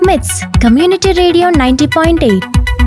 మిట్స్ community radio ninety point eight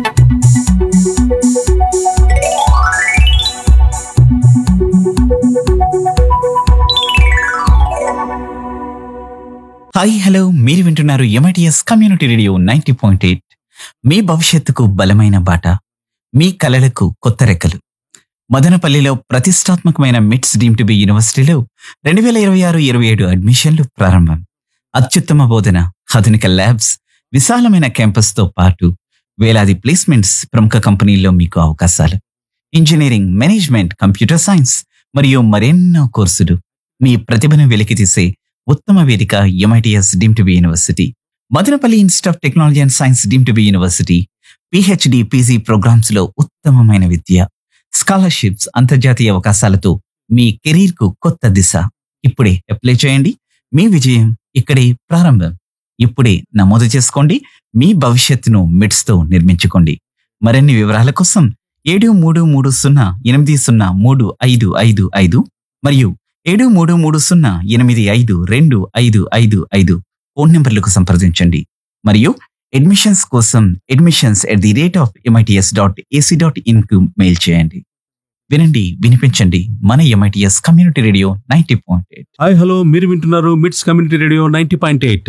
hi hello మీరు వింటున్నారు MITS community radio ninety point eight మీ భవిష్యత్తుకు బలమైన బాట మీ కలలకు కొత్త రెక్కలు మదనపల్లిలో ప్రతిష్టాత్మకమైన మిట్స్ డీమ్ టు బి యూనివర్సిటీలో రెండు వేల ఇరవై ఆరు ఇరవై ఏడు అడ్మిషన్లు ప్రారంభం అత్యుత్తమ బోధన ఆధునిక ల్యాబ్స్ విశాలమైన క్యాంపస్తో పాటు వేలాది ప్లేస్మెంట్స్ ప్రముఖ కంపెనీల్లో మీకు అవకాశాలు ఇంజనీరింగ్ మేనేజ్మెంట్ కంప్యూటర్ సైన్స్ మరియు మరెన్నో కోర్సులు మీ ప్రతిభను వెలికితీసే ఉత్తమ వేదిక MITS deem to be university Madanapalle institute of technology and science deem to be university PhD PG programmes లో ఉత్తమమైన విద్య స్కాలర్షిప్స్ అంతర్జాతీయ అవకాశాలతో మీ కెరీర్ కు కొత్త దిశ ఇప్పుడే అప్లై చేయండి మీ విజయం ఇక్కడే ప్రారంభం ఇప్పుడే నమోదు చేసుకోండి మీ భవిష్యత్తును మిడ్స్ తో నిర్మించుకోండి మరిన్ని వివరాల కోసం ఏడు మూడు మూడు సున్నా ఎనిమిది సున్నా మూడు ఐదు ఐదు ఐదు మరియు ఏడు మూడు మూడు సున్నా ఎనిమిది ఐదు రెండు ఐదు ఐదు ఐదు ఫోన్ నెంబర్లకు సంప్రదించండి మరియు అడ్మిషన్స్ కోసం admissions at the rate of MITS dot AC dot in కు మెయిల్ చేయండి వినండి వినిపించండి మన MITS community radio ninety point eight hi hello మీరు వింటున్నారు MITS community radio ninety point eight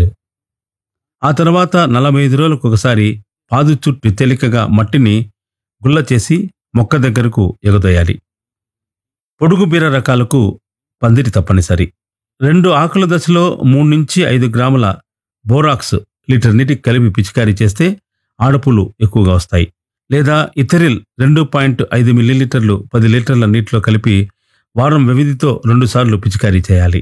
ఆ తర్వాత నలభై ఐదు రోజులకు ఒకసారి పాదు చుట్టూ తేలికగా మట్టిని గుల్ల చేసి మొక్క దగ్గరకు ఎగదోయాలి పొడుగు బీర రకాలకు పందిరి తప్పనిసరి రెండు ఆకుల దశలో మూడు నుంచి ఐదు గ్రాముల బోరాక్స్ లీటర్ నీటికి కలిపి పిచికారీ చేస్తే ఆడపులు ఎక్కువగా వస్తాయి లేదా ఇథరిల్ రెండు పాయింట్ ఐదు మిల్లీలీటర్లు పది లీటర్ల నీటిలో కలిపి వారం వ్యవధితో రెండుసార్లు పిచికారీ చేయాలి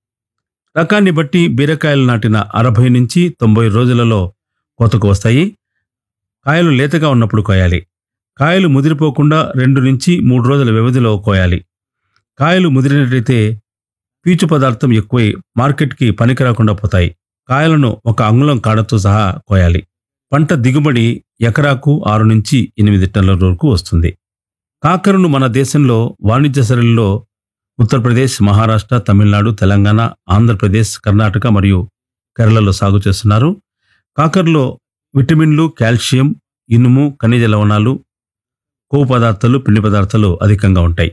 రకాన్ని బట్టి బీరకాయలు నాటిన అరవై నుంచి తొంభై రోజులలో కోతకు వస్తాయి కాయలు లేతగా ఉన్నప్పుడు కోయాలి కాయలు ముదిరిపోకుండా రెండు నుంచి మూడు రోజుల వ్యవధిలో కోయాలి కాయలు ముదిరినట్లయితే పీచు పదార్థం ఎక్కువై మార్కెట్కి పనికి రాకుండా పోతాయి కాయలను ఒక అంగుళం కాడతో సహా కోయాలి పంట దిగుబడి ఎకరాకు ఆరు నుంచి ఎనిమిది టన్నుల వరకు వస్తుంది కాకరను మన దేశంలో వాణిజ్య సరళిలో ఉత్తరప్రదేశ్ మహారాష్ట్ర తమిళనాడు తెలంగాణ ఆంధ్రప్రదేశ్ కర్ణాటక మరియు కేరళలో సాగు చేస్తున్నారు కాకరలో విటమిన్లు కాల్షియం ఇనుము ఖనిజ లవణాలు కొవ్వు పదార్థాలు పిండి పదార్థాలు అధికంగా ఉంటాయి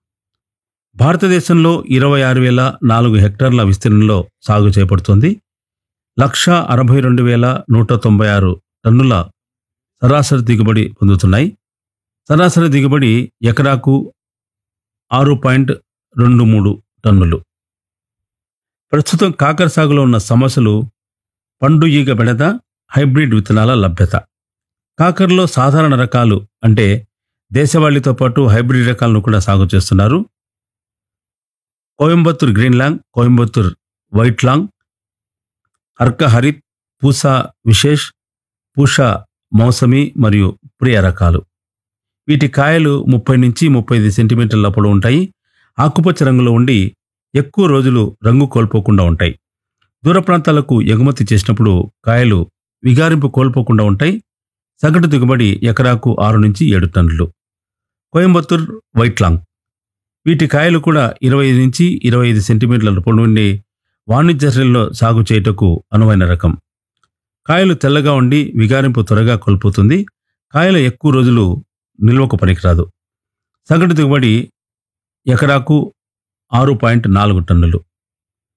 భారతదేశంలో ఇరవై ఆరు వేల నాలుగు హెక్టార్ల విస్తీర్ణంలో సాగు చేయబడుతుంది లక్ష అరవై రెండు వేల నూట తొంభై ఆరు టన్నుల సరాసరి దిగుబడి పొందుతున్నాయి సరాసరి దిగుబడి ఎకరాకు ఆరు పాయింట్ రెండు మూడు టన్నులు ప్రస్తుతం కాకర సాగులో ఉన్న సమస్యలు పండు ఈగ బెడద హైబ్రిడ్ విత్తనాల లభ్యత కాకరలో సాధారణ రకాలు అంటే దేశవాళీతో పాటు హైబ్రిడ్ రకాలను కూడా సాగు చేస్తున్నారు Coimbatore green long Coimbatore white long Arka Harit Pusa Vishesh Pusha Mausami మరియు ప్రియ రకాలు వీటి కాయలు ముప్పై నుంచి ముప్పై ఐదు సెంటీమీటర్ల పొడవు ఉంటాయి ఆకుపచ్చ రంగులో ఉండి ఎక్కువ రోజులు రంగు కోల్పోకుండా ఉంటాయి దూర ప్రాంతాలకు ఎగుమతి చేసినప్పుడు కాయలు విగారింపు కోల్పోకుండా ఉంటాయి సగటు దిగుబడి ఎకరాకు ఆరు నుంచి ఏడు టన్నులు కోయంబత్తూర్ వైట్ లాంగ్ వీటి కాయలు కూడా ఇరవై ఐదు నుంచి ఇరవై ఐదు సెంటీమీటర్ల పొడవు ఉండి వాణిజ్య శ్రేణిలో సాగు చేయుటకు అనువైన రకం కాయలు తెల్లగా ఉండి విగారింపు త్వరగా కోల్పోతుంది కాయలు ఎక్కువ రోజులు నిల్వకు పనికిరాదు సగటు దిగుబడి ఎకరాకు ఆరు పాయింట్ నాలుగు టన్నులు